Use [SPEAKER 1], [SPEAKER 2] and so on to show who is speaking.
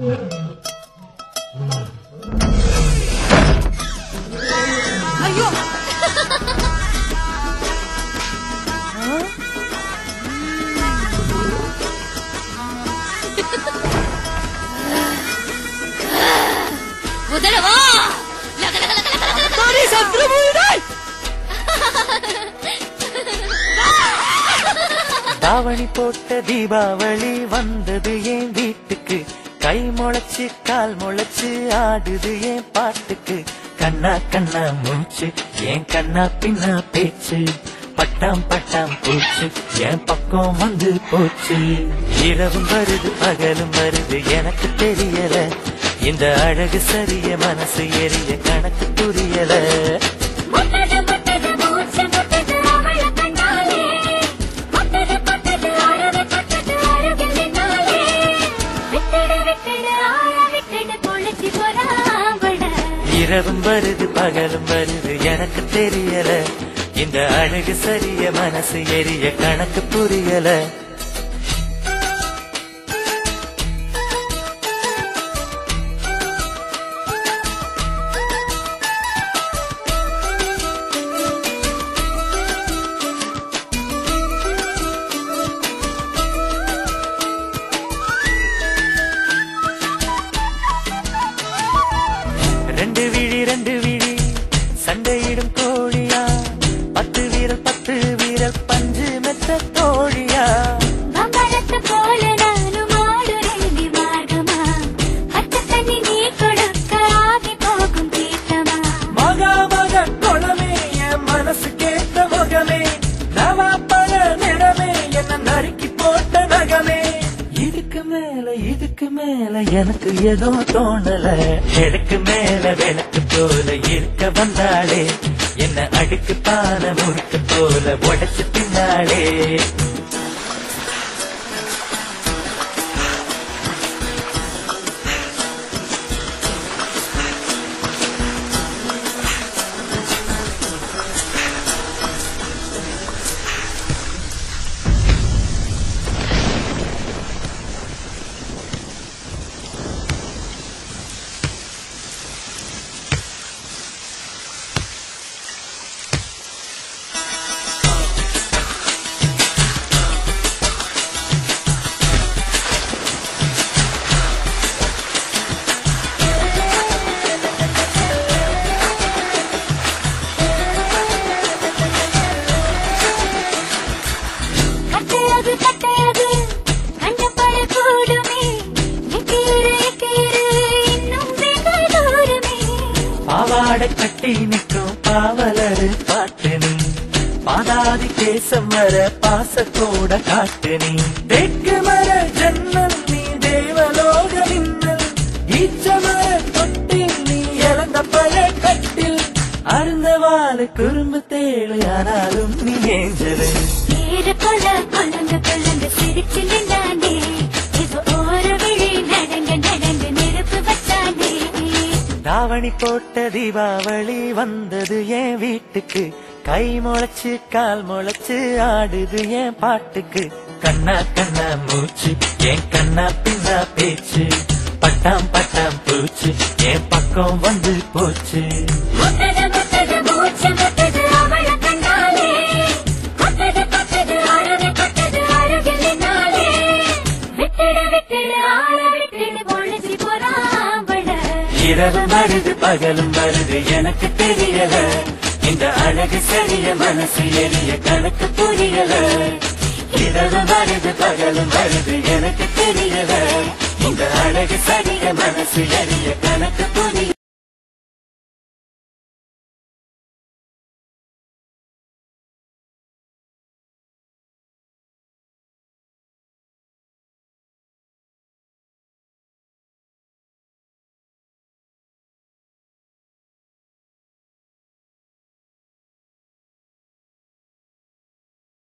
[SPEAKER 1] ஐயோ உதரவா லக லக லக லக லக
[SPEAKER 2] தானே சத்ருமூடாய்
[SPEAKER 3] தாவணி போட்ட தீபாவளி வந்தது என் வீட்டுக்கு கை முளைச்சு கால் முளைச்சு ஆடுது என் பாட்டுக்கு கண்ணா கண்ணா மூச்சு என் கண்ணா பின்னா பேச்சு பட்டாம் பட்டாம் பூச்சு என் பக்கம் வந்து போச்சு இரவும் வருது பகலும் வருது எனக்கு தெரியல இந்த அழகு சரிய மனசு எரிய கணக்கு புரியல
[SPEAKER 1] முட்டது முட்டது மூச்சு முட்டது அவள கண்டாலே முட்டது முட்டது அழகு பட்டது அருகில் நின்னாலே விட்டுடு விட்டுடு ஆழ விட்டுடு பொழிச்சு போறாவள
[SPEAKER 3] இரவும் வருது பகலும் வருது எனக்கு தெரியல இந்த அழகு சரிய மனசு எரிய கணக்கு புரியல ரெண்டு விழி ரெண்டு விழி சண்டையிடும் கோழியா பத்து வீரல் பத்து வீரல் பஞ்சு மெத்த தோழியா
[SPEAKER 1] மங்களத்து போல நானும் ஆடுறேண்டி மார்க்கமா பச்சை தண்ணி நீ கொடுக்க ஆகி போகும் தீர்த்தமா
[SPEAKER 3] மகா மக குளமே என் மனசு கேட்ட முகமே நவா பல நிறமே என்ன நறுக்கி போட்ட நகமே இதுக்கு மேல இதுக்கு மேல எனக்கு ஏதோ தோணல எனக்கு மேல விளக்கு போல இருக்க வந்தாளே என்ன அடுக்கு பான முறுக்கு போல உடைச்சு பின்னாளே
[SPEAKER 1] கட்டழகு கட்டழகு கண்டபட கூடுமே எக்கேறு எக்கேறு இன்னும் வெகு தூரமே
[SPEAKER 3] பாவாடை கட்டி நிற்கும் பாவலரு பாட்டு நீ பாதாதி கேசம் வர பாசத்தோட காட்டு நீ தெற்கு மர ஜன்னல் நீ தேவலோக மின்னல் ஈச்ச மர தொட்டில் நீ இழந்த பழ கட்டில் அருந்தவாளு குறும்பு தேழு ஆனாலும் நீ ஏஞ்சது
[SPEAKER 1] ஏறு கொள்ள கொள்ளந்து கொள்ளந்து சிரிச்சு நின்றானே இது ஓர விழி நடங்க நடங்க நெருப்பு வச்சானே
[SPEAKER 3] தாவணி போட்ட தீபாவளி வந்தது என் வீட்டுக்கு கை முளைச்சு கால் முளைச்சு ஆடுது என் பாட்டுக்கு கண்ணா கண்ணா மூச்சு என் கண்ணா பின்னா பேச்சு பட்டாம் பட்டாம் பூச்சு என் பக்கம் வந்து போச்சு
[SPEAKER 1] முட்டது முட்டது மூச்சு முட்டது அவள கண்டாலே கொட்டது கொட்டது அழகு கொட்டது அருகில் நின்னாலே விட்டுடு விட்டுடு ஆள விட்டுடு பொழிச்சு போறாவள
[SPEAKER 3] இரவு வருது பகலும் வருது எனக்கு தெரியல இந்த அழகு சரிய மனசு எரிய கணக்கு புரியல இரவு வருது பகலும் வருது எனக்கு தெரியல இந்த அழகு சரிய மனசு எரிய கணக்கு புரியல